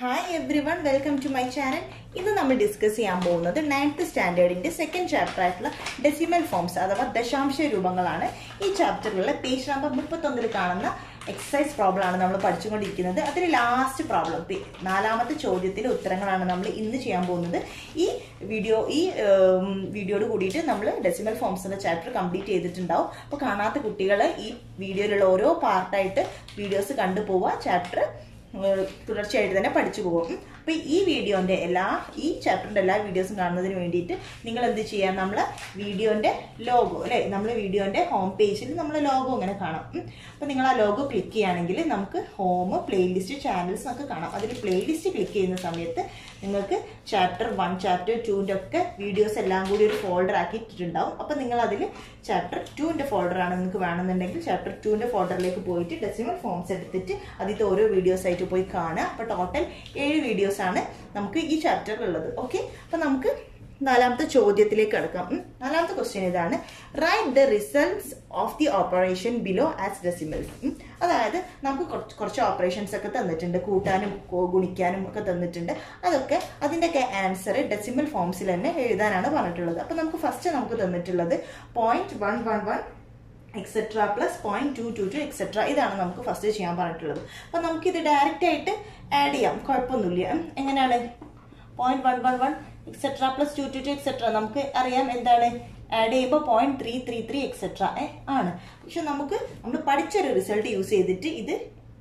Hi everyone welcome to my channel ഇന്ന് നമ്മൾ discuss ചെയ്യാൻ പോകുന്നത് നയൻത്ത് സ്റ്റാൻഡേർഡിന്റെ സെക്കൻഡ് ചാപ്റ്റർ ആയിട്ടുള്ള ഡെസിമൽ ഫോംസ് അഥവാ ദശാംശ രൂപങ്ങളാണ് ഈ ചാപ്റ്ററിലുള്ള പേജ് നമ്പർ മുപ്പത്തൊന്നിൽ കാണുന്ന എക്സസൈസ് പ്രോബ്ലം ആണ് നമ്മൾ പഠിച്ചുകൊണ്ടിരിക്കുന്നത് അതിൽ ലാസ്റ്റ് പ്രോബ്ലം നാലാമത്തെ ചോദ്യത്തിലെ ഉത്തരങ്ങളാണ് നമ്മൾ ഇന്ന് ചെയ്യാൻ പോകുന്നത് ഈ വീഡിയോ ഈ വീഡിയോയോട് കൂടിയിട്ട് നമ്മൾ ഡെസിമൽ ഫോംസ് എന്ന ചാപ്റ്റർ കംപ്ലീറ്റ് ചെയ്തിട്ടുണ്ടാവും അപ്പോൾ കാണാത്ത കുട്ടികൾ ഈ വീഡിയോയിലുള്ള ഓരോ പാർട്ടായിട്ട് വീഡിയോസ് കണ്ടുപോവുക ചാപ്റ്റർ തുടർച്ചയായിട്ട് തന്നെ പഠിച്ചു പോകും അപ്പോൾ ഈ വീഡിയോന്റെ എല്ലാ ഈ ചാപ്റ്ററിന്റെ എല്ലാ വീഡിയോസും കാണുന്നതിന് വേണ്ടിയിട്ട് നിങ്ങൾ എന്ത് ചെയ്യാം നമ്മൾ വീഡിയോന്റെ ലോഗോ അല്ലെ നമ്മൾ വീഡിയോന്റെ ഹോം പേജിൽ നമ്മൾ ലോഗോ ഇങ്ങനെ കാണാം അപ്പോൾ നിങ്ങൾ ആ ലോഗോ ക്ലിക്ക് ചെയ്യുകയാണെങ്കിൽ നമുക്ക് ഹോം പ്ലേലിസ്റ്റ് ചാനൽസ് ഒക്കെ കാണാം അതിൽ പ്ലേലിസ്റ്റ് ക്ലിക്ക് ചെയ്യുന്ന സമയത്ത് നിങ്ങൾക്ക് ചാപ്റ്റർ വൺ ചാപ്റ്റർ ടുവിൻ്റെ ഒക്കെ വീഡിയോസ് എല്ലാം കൂടി ഒരു ഫോൾഡർ ആക്കി ഇട്ടിട്ടുണ്ടാവും അപ്പോൾ നിങ്ങൾ അതിൽ ചാപ്റ്റർ ടുവിൻ്റെ ഫോൾഡറാണ് നിങ്ങൾക്ക് വേണമെന്നുണ്ടെങ്കിൽ ചാപ്റ്റർ ടുവിൻ്റെ ഫോൾഡറിലേക്ക് പോയിട്ട് ഡെസിമൽ ഫോംസ് എടുത്തിട്ട് അതിൻ്റെ ഓരോ വീഡിയോസ് ആയിട്ട് പോയി കാണുക അപ്പോൾ ടോട്ടൽ ഏഴ് വീഡിയോസ് ആണ് നമുക്ക് ഈ ചാപ്റ്ററിൽ ഉള്ളത് ഓക്കെ അപ്പോൾ നമുക്ക് നാലാമത്തെ ചോദ്യത്തിലേക്ക് കിടക്കാം നാലാമത്തെ ക്വസ്റ്റ്യൻ ഇതാണ് write the results of the operation below as decimals അതായത് നമുക്ക് കുറച്ച് കുറച്ച് ഓപ്പറേഷൻസ് ഒക്കെ തന്നിട്ടുണ്ട് കൂട്ടാനും ഗുണിക്കാനും ഒക്കെ തന്നിട്ടുണ്ട് അതൊക്കെ അതിൻ്റെയൊക്കെ ആൻസർ ഡെസിമൽ ഫോംസിൽ തന്നെ എഴുതാനാണ് പറഞ്ഞിട്ടുള്ളത് അപ്പോൾ നമുക്ക് ഫസ്റ്റ് നമുക്ക് തന്നിട്ടുള്ളത് point one one one etcetera plus point two two two etcetera ഇതാണ് നമുക്ക് ഫസ്റ്റ് ചെയ്യാൻ പറഞ്ഞിട്ടുള്ളത് അപ്പം നമുക്കിത് ഡയറക്റ്റ് ആയിട്ട് ആഡ് ചെയ്യാം കുഴപ്പമൊന്നുമില്ല എങ്ങനെയാണ് point one one one etcetera plus two two two etcetera നമുക്ക് അറിയാം എന്താണ് ആഡ് ചെയ്യുമ്പോൾ point three three three etcetera ഏ ആണ് പക്ഷെ നമുക്ക് നമ്മൾ പഠിച്ചൊരു റിസൾട്ട് യൂസ് ചെയ്തിട്ട് ഇത്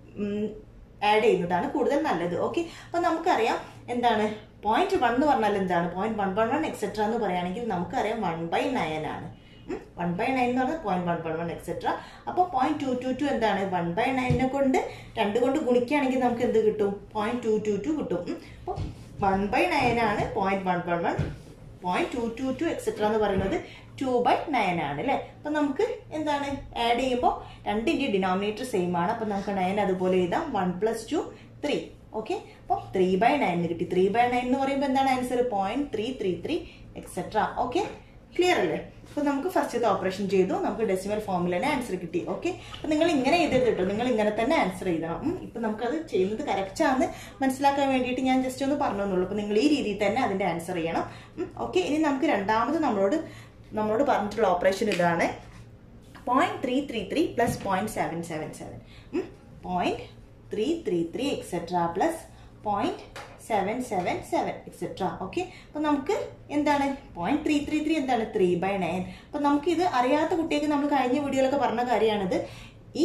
ആഡ് ചെയ്യുന്നതാണ് കൂടുതൽ നല്ലത് ഓക്കെ അപ്പം നമുക്കറിയാം എന്താണ് പോയിന്റ് വൺ എന്ന് പറഞ്ഞാൽ എന്താണ് point one one one etcetera എന്ന് പറയുകയാണെങ്കിൽ നമുക്കറിയാം വൺ ബൈ നയൻ ആണ് വൺ ബൈ നയൻ എന്ന് പറഞ്ഞാൽ point one one one etcetera അപ്പോൾ പോയിന്റ് ടു ടു ടു എന്താണ് വൺ ബൈ നയനെ കൊണ്ട് രണ്ട് കൊണ്ട് ഗുണിക്കുകയാണെങ്കിൽ നമുക്ക് എന്ത് കിട്ടും പോയിന്റ് ടു ടു ടു കിട്ടും അപ്പോൾ വൺ ബൈ നയൻ ആണ് point one one one point two two two etcetera എന്ന് പറയുന്നത് ടു ബൈ നയൻ ആണ് അല്ലേ അപ്പം നമുക്ക് എന്താണ് ആഡ് ചെയ്യുമ്പോൾ രണ്ടിൻ്റെ ഡിനോമിനേറ്റർ സെയിം ആണ് അപ്പം നമുക്ക് നയൻ അതുപോലെ എഴുതാം one plus two three okay അപ്പോൾ ത്രീ ബൈ നയൻ കിട്ടി ത്രീ ബൈ നയൻ എന്ന് പറയുമ്പോൾ എന്താണ് answer point three three three etcetera okay clear അല്ലേ അപ്പോൾ നമുക്ക് ഫസ്റ്റത്തെ ഓപ്പറേഷൻ ചെയ്തു നമുക്ക് ഡെസിമൽ ഫോമിൽ തന്നെ ആൻസർ കിട്ടി ഓക്കെ അപ്പം നിങ്ങൾ ഇങ്ങനെ എഴുതരുത് കേട്ടോ നിങ്ങൾ ഇങ്ങനെ തന്നെ ആൻസർ എഴുതണം ഇപ്പം നമുക്കത് ചെയ്യുന്നത് കറക്റ്റ് ആണെന്ന് മനസ്സിലാക്കാൻ വേണ്ടിയിട്ട് ഞാൻ ജസ്റ്റ് ഒന്ന് പറഞ്ഞു തന്നുള്ളൂ അപ്പം നിങ്ങൾ ഈ രീതിയിൽ തന്നെ അതിൻ്റെ ആൻസർ ചെയ്യണം ഓക്കെ ഇനി നമുക്ക് രണ്ടാമത് നമ്മളോട് നമ്മളോട് പറഞ്ഞിട്ടുള്ള ഓപ്പറേഷൻ ഇതാണ് point three three three plus point seven seven seven point three three three etcetera plus point seven seven seven etcetera okay അപ്പം നമുക്ക് എന്താണ് പോയിന്റ് ത്രീ ത്രീ ത്രീ എന്താണ് ത്രീ ബൈ നയൻ അപ്പം നമുക്ക് ഇത് അറിയാത്ത കുട്ടികൾക്ക് നമ്മൾ കഴിഞ്ഞ വീഡിയോയിലൊക്കെ പറഞ്ഞ കാര്യമാണിത് ഈ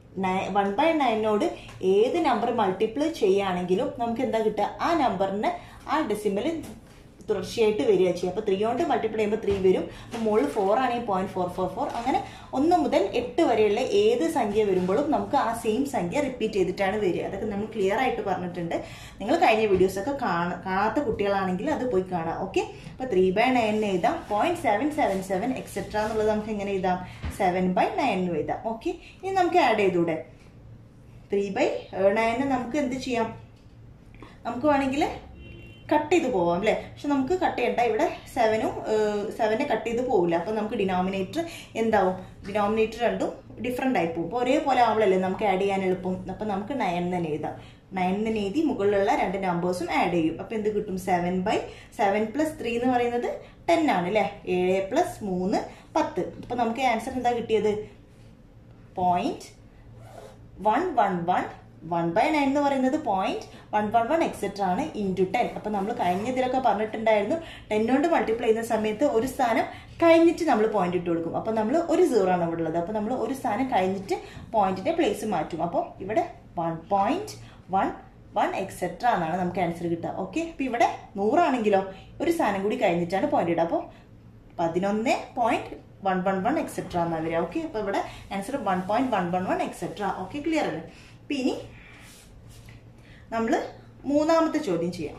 വൺ ബൈ നയനോട് ഏത് നമ്പർ മൾട്ടിപ്പിൾ ചെയ്യുകയാണെങ്കിലും നമുക്ക് എന്താ കിട്ടുക ആ നമ്പറിന് ആ ഡെസിമൽ തുടർച്ചയായിട്ട് വരിക ചെയ്യുക അപ്പോൾ ത്രീ കൊണ്ട് മൾട്ടിപ്ലൈ ചെയ്യുമ്പോൾ ത്രീ വരും അപ്പോൾ മുകളിൽ ഫോർ ആണെങ്കിൽ പോയിന്റ് ഫോർ ഫോർ ഫോർ അങ്ങനെ ഒന്ന് മുതൽ എട്ട് വരെയുള്ള ഏത് സംഖ്യ വരുമ്പോഴും നമുക്ക് ആ സെയിം സംഖ്യ റിപ്പീറ്റ് ചെയ്തിട്ടാണ് വരിക അതൊക്കെ നമ്മൾ ക്ലിയർ ആയിട്ട് പറഞ്ഞിട്ടുണ്ട് നിങ്ങൾ കഴിഞ്ഞ വീഡിയോസൊക്കെ കാണ കാണാത്ത കുട്ടികളാണെങ്കിൽ അത് പോയി കാണാം ഓക്കെ അപ്പോൾ ത്രീ ബൈ നയൻ എഴുതാം point seven seven seven etcetera എന്നുള്ളത് നമുക്ക് എങ്ങനെ എഴുതാം സെവൻ ബൈ നയൻ എന്ന് എഴുതാം ഓക്കെ ഇനി നമുക്ക് ആഡ് ചെയ്തൂടെ ത്രീ ബൈ നയനെ നമുക്ക് എന്ത് ചെയ്യാം നമുക്ക് വേണമെങ്കിൽ കട്ട് ചെയ്ത് പോവാം അല്ലേ പക്ഷെ നമുക്ക് കട്ട് ചെയ്യണ്ട ഇവിടെ സെവനും സെവനെ കട്ട് ചെയ്ത് പോവില്ല അപ്പം നമുക്ക് ഡിനോമിനേറ്റർ എന്താവും ഡിനോമിനേറ്റർ രണ്ടും ഡിഫറെൻ്റ് ആയി പോകും അപ്പോൾ ഒരേപോലെ ആവളല്ലേ നമുക്ക് ആഡ് ചെയ്യാൻ എളുപ്പം അപ്പം നമുക്ക് നയൻ തന്നെ എഴുതാം നയൻ തന്നെ എഴുതി മുകളിലുള്ള രണ്ട് നമ്പേഴ്സും ആഡ് ചെയ്യും അപ്പം എന്ത് കിട്ടും seven by seven plus three എന്ന് പറയുന്നത് ടെൻ ആണ് അല്ലേ ഏഴ് പ്ലസ് മൂന്ന് പത്ത് അപ്പം നമുക്ക് ആൻസർ എന്താ കിട്ടിയത് point one one one one by nine എന്ന് പറയുന്നത് point one one one etcetera ആണ് ഇൻറ്റു ടെൻ അപ്പം നമ്മൾ കഴിഞ്ഞ ഇതിലൊക്കെ പറഞ്ഞിട്ടുണ്ടായിരുന്നു ടെൻ കൊണ്ട് മൾട്ടിപ്ലൈ ചെയ്യുന്ന സമയത്ത് ഒരു സ്ഥാനം കഴിഞ്ഞിട്ട് നമ്മൾ പോയിന്റ് ഇട്ട് കൊടുക്കും അപ്പം നമ്മൾ ഒരു സീറോ ആണ് ഇവിടെ ഉള്ളത് അപ്പം നമ്മൾ ഒരു സ്ഥാനം കഴിഞ്ഞിട്ട് പോയിന്റിന്റെ പ്ലേസ് മാറ്റും അപ്പോൾ ഇവിടെ one point one one etcetera എന്നാണ് നമുക്ക് ആൻസർ കിട്ടുക ഓക്കെ അപ്പം ഇവിടെ നൂറാണെങ്കിലോ ഒരു സ്ഥാനം കൂടി കഴിഞ്ഞിട്ടാണ് പോയിന്റ് ഇടുക അപ്പോൾ പതിനൊന്ന് point one one one etcetera എന്നാണ് വരിക ഓക്കെ അപ്പോൾ ഇവിടെ answer one point one one one etcetera okay clear അല്ലേ അപ്പം ഇനി നമ്മൾ മൂന്നാമത്തെ ചോദ്യം ചെയ്യാം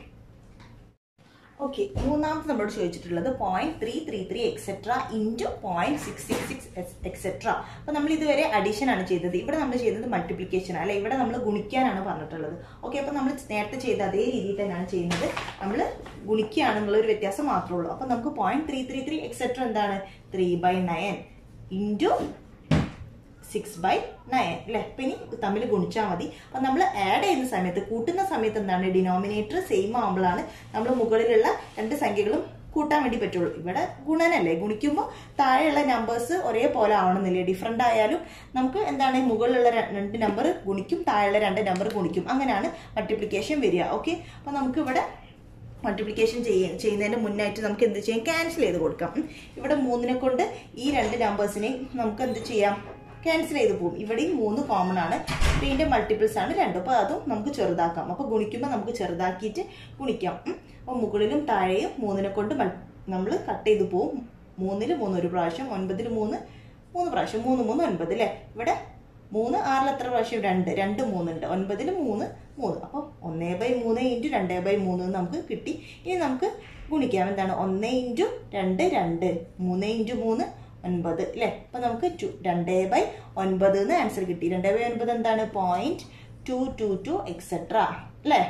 ഓക്കെ മൂന്നാമത്തെ നമ്മളോട് ചോദിച്ചിട്ടുള്ളത് point three three three etcetera into point six six six etcetera അപ്പം നമ്മൾ ഇതുവരെ അഡീഷൻ ആണ് ചെയ്തത് ഇവിടെ നമ്മൾ ചെയ്തത് മൾട്ടിപ്ലിക്കേഷൻ അല്ലെ ഇവിടെ നമ്മൾ ഗുണിക്കാനാണ് പറഞ്ഞിട്ടുള്ളത് ഓക്കെ അപ്പം നമ്മൾ നേരത്തെ ചെയ്ത അതേ രീതിയിൽ തന്നെയാണ് ചെയ്യുന്നത് നമ്മൾ ഗുണിക്കുകയാണെന്നുള്ള ഒരു വ്യത്യാസം മാത്രമേ ഉള്ളൂ അപ്പം നമുക്ക് point three three three etcetera എന്താണ് three by nine into six by nine അല്ലേ അപ്പം ഇനി തമ്മിൽ ഗുണിച്ചാൽ മതി അപ്പം നമ്മൾ ആഡ് ചെയ്യുന്ന സമയത്ത് കൂട്ടുന്ന സമയത്ത് എന്താണ് ഡിനോമിനേറ്റർ സെയിം ആകുമ്പോഴാണ് നമ്മൾ മുകളിലുള്ള രണ്ട് സംഖ്യകളും കൂട്ടാൻ വേണ്ടി പറ്റുള്ളൂ ഇവിടെ ഗുണനല്ലേ ഗുണിക്കുമ്പോൾ താഴെയുള്ള നമ്പേഴ്സ് ഒരേപോലെ ആവണമെന്നില്ല ഡിഫറെൻ്റ് ആയാലും നമുക്ക് എന്താണ് മുകളിലുള്ള ര- രണ്ട് നമ്പർ ഗുണിക്കും താഴെയുള്ള രണ്ട് നമ്പർ ഗുണിക്കും അങ്ങനെയാണ് മൾട്ടിപ്ലിക്കേഷൻ വരിക ഓക്കെ അപ്പം നമുക്ക് ഇവിടെ മൾട്ടിപ്ലിക്കേഷൻ ചെയ്യ ചെയ്യുന്നതിന് മുന്നായിട്ട് നമുക്ക് എന്ത് ചെയ്യാം ക്യാൻസൽ ചെയ്ത് കൊടുക്കാം ഉം. ഇവിടെ മൂന്നിനെ കൊണ്ട് ഈ രണ്ട് നമ്പേഴ്സിനെയും നമുക്ക് എന്ത് ചെയ്യാം ക്യാൻസൽ ചെയ്ത് പോകും ഇവിടെയും മൂന്ന് കോമൺ ആണ് ത്രീൻ്റെ മൾട്ടിപ്പിൾസ് ആണ് രണ്ട് അപ്പോൾ അതും നമുക്ക് ചെറുതാക്കാം അപ്പോൾ ഗുണിക്കുമ്പോൾ നമുക്ക് ചെറുതാക്കിയിട്ട് ഗുണിക്കാം ഉം. അപ്പോൾ മുകളിലും താഴെയും മൂന്നിനെ കൊണ്ട് നമ്മൾ കട്ട് ചെയ്ത് പോകും മൂന്നിൽ മൂന്ന് ഒരു പ്രാവശ്യം ഒൻപതിൽ മൂന്ന് മൂന്ന് പ്രാവശ്യം മൂന്ന് മൂന്ന് ഒൻപത് അല്ലേ ഇവിടെ മൂന്ന് ആറിൽ എത്ര പ്രാവശ്യം രണ്ട് രണ്ട് മൂന്നുണ്ട് ഒൻപതിൽ മൂന്ന് മൂന്ന് അപ്പോൾ ഒന്നേ ബൈ മൂന്ന് ഇൻറ്റു രണ്ടേ ബൈ മൂന്ന് എന്ന് നമുക്ക് കിട്ടി ഇനി നമുക്ക് ഗുണിക്കാം എന്താണ് ഒന്ന് ഇൻറ്റു രണ്ട് രണ്ട് മൂന്ന് ഇൻറ്റു മൂന്ന് ഒൻപത് അല്ലേ അപ്പം നമുക്ക് ടു രണ്ടേ ബൈ ഒൻപത് എന്ന് ആൻസർ കിട്ടി രണ്ടേ ബൈ ഒൻപത് എന്താണ് point two two two etcetera അല്ലേ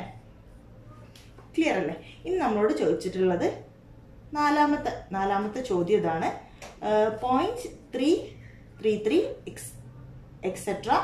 ക്ലിയർ അല്ലേ ഇനി നമ്മളോട് ചോദിച്ചിട്ടുള്ളത് നാലാമത്തെ നാലാമത്തെ ചോദ്യം ഇതാണ് point three three three ex etcetera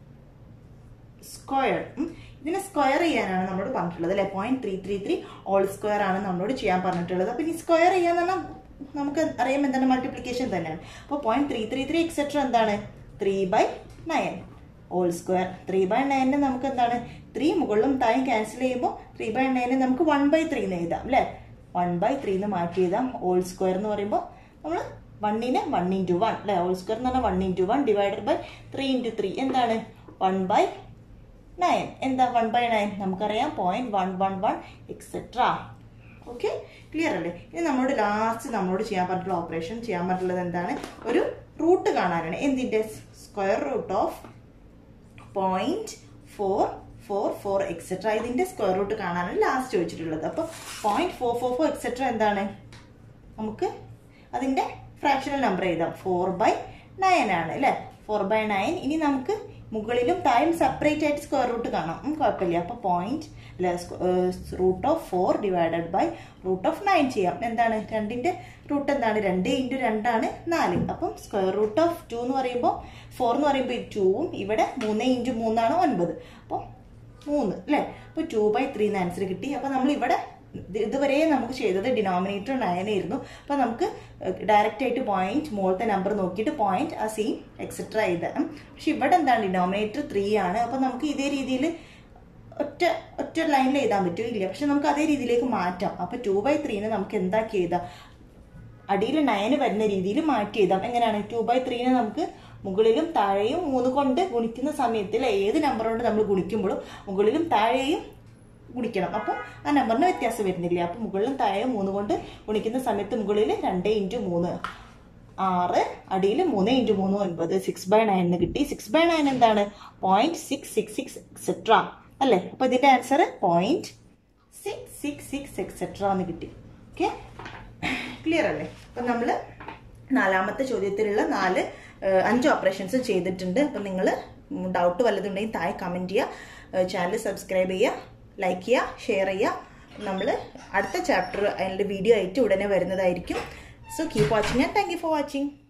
square ഇതിനെ സ്ക്വയർ ചെയ്യാനാണ് നമ്മളോട് പറഞ്ഞിട്ടുള്ളത് അല്ലെ point three three three whole square ആണ് നമ്മളോട് ചെയ്യാൻ പറഞ്ഞിട്ടുള്ളത് അപ്പൊ ഇനി സ്ക്വയർ ചെയ്യാന്ന് പറഞ്ഞാൽ നമുക്ക് അറിയാം എന്താണ് മൾട്ടിപ്ലിക്കേഷൻ തന്നെയാണ് അപ്പോൾ point three three three etcetera എന്താണ് three by nine whole square three by നയനെ നമുക്ക് എന്താണ് ത്രീ മുകളിലും താഴെയും ക്യാൻസൽ ചെയ്യുമ്പോൾ ത്രീ ബൈ നയനെ നമുക്ക് വൺ ബൈ ത്രീ എന്ന് എഴുതാം അല്ലേ വൺ ബൈ ത്രീ എന്ന് മാറ്റി എഴുതാം ഓൾ സ്ക്വയർ എന്ന് പറയുമ്പോൾ നമ്മൾ വണ്ണിന് വൺ ഇൻറ്റു വൺ അല്ലേ ഓൾ സ്ക്വയർ എന്ന് പറഞ്ഞാൽ one into one divided by three into three എന്താണ് വൺ ബൈ നയൻ എന്താ വൺ ബൈ നയൻ നമുക്കറിയാം point one one one etcetera okay clear അല്ലേ ഇനി നമ്മളോട് ലാസ്റ്റ് നമ്മളോട് ചെയ്യാൻ പറഞ്ഞിട്ടുള്ള ഓപ്പറേഷൻ ചെയ്യാൻ പറഞ്ഞിട്ടുള്ളത് എന്താണ് ഒരു റൂട്ട് കാണാനാണ് എന്തിൻ്റെ square root of point four four four etcetera ഇതിന്റെ സ്ക്വയർ റൂട്ട് കാണാനാണ് ലാസ്റ്റ് ചോദിച്ചിട്ടുള്ളത് അപ്പോൾ point four four four etcetera എന്താണ് നമുക്ക് അതിന്റെ ഫ്രാക്ഷണൽ നമ്പർ എഴുതാം ഫോർ ബൈ നയൻ ആണ് അല്ലേ ഫോർ ബൈ നയൻ ഇനി നമുക്ക് മുകളിലും താഴെയും സെപ്പറേറ്റ് ആയിട്ട് സ്ക്വയർ റൂട്ട് കാണാം ഉം, കുഴപ്പമില്ല അപ്പോൾ പോയിന്റ് അല്ലെ root of four divided by root of nine ചെയ്യാം എന്താണ് രണ്ടിന്റെ റൂട്ട് എന്താണ് രണ്ട് ഇൻറ്റു രണ്ടാണ് നാല് അപ്പം സ്ക്വയർ റൂട്ട് ഓഫ് ടു എന്ന് പറയുമ്പോൾ ഫോർ എന്ന് പറയുമ്പോൾ ടൂവും ഇവിടെ മൂന്ന് ഇൻറ്റു മൂന്നാണ് ഒൻപത് അപ്പോൾ മൂന്ന് അല്ലേ അപ്പോൾ ടു ബൈ ത്രീ എന്ന് ആൻസർ കിട്ടി അപ്പോൾ നമ്മൾ ഇവിടെ ഇത് ഇതുവരെ നമുക്ക് ചെയ്തത് ഡിനോമിനേറ്റർ നയൻ ആയിരുന്നു അപ്പോൾ നമുക്ക് ഡയറക്റ്റ് ആയിട്ട് പോയിന്റ് മുകളിലത്തെ നമ്പർ നോക്കിയിട്ട് പോയിന്റ് ആ സെയിം എക്സെട്ര എഴുതാം പക്ഷെ ഇവിടെ എന്താണ് ഡിനോമിനേറ്റർ ത്രീ ആണ് അപ്പോൾ നമുക്ക് ഇതേ രീതിയിൽ ഒറ്റ ഒറ്റ ലൈനിൽ എഴുതാൻ പറ്റും ഇല്ല പക്ഷെ നമുക്ക് അതേ രീതിയിലേക്ക് മാറ്റാം അപ്പോൾ ടു ബൈ ത്രീനെ നമുക്ക് എന്താക്കി എഴുതാം അടിയിൽ നയന് വരുന്ന രീതിയിൽ മാറ്റി എഴുതാം എങ്ങനെയാണ് ടു ബൈ ത്രീനെ നമുക്ക് മുകളിലും താഴെയും മൂന്ന് കൊണ്ട് ഗുണിക്കുന്ന സമയത്തിൽ ഏത് നമ്പർ കൊണ്ട് നമ്മൾ ഗുണിക്കുമ്പോഴും മുകളിലും താഴെയും ഗുണിക്കണം അപ്പോൾ ആ നമ്പറിന് വ്യത്യാസം വരുന്നില്ല അപ്പോൾ മുകളിലും താഴെയും മൂന്ന് കൊണ്ട് ഗുണിക്കുന്ന സമയത്ത് മുകളിൽ രണ്ട് ഇൻറ്റു മൂന്ന് ആറ് അടിയിൽ മൂന്ന് ഇൻറ്റു മൂന്ന് ഒൻപത് സിക്സ് ബൈ നയൻ എന്ന് കിട്ടി സിക്സ് ബൈ നയൻ എന്താണ് point six six six etcetera അല്ലേ അപ്പോൾ ഇതിൻ്റെ answer point six six six etcetera എന്ന് കിട്ടി ഓക്കെ ക്ലിയർ അല്ലേ അപ്പം നമ്മൾ നാലാമത്തെ ചോദ്യത്തിലുള്ള നാല് ഏഹ്, അഞ്ച് ഓപ്പറേഷൻസ് ചെയ്തിട്ടുണ്ട് അപ്പം നിങ്ങൾ ഡൗട്ട് വല്ലതുണ്ടെങ്കിൽ താഴെ കമൻറ്റ് ചെയ്യുക ചാനൽ സബ്സ്ക്രൈബ് ചെയ്യുക ലൈക്ക് ചെയ്യുക ഷെയർ ചെയ്യുക നമ്മൾ അടുത്ത ചാപ്റ്റർ അതിൻ്റെ വീഡിയോ ആയിട്ട് ഉടനെ വരുന്നതായിരിക്കും so keep watching and thank you for watching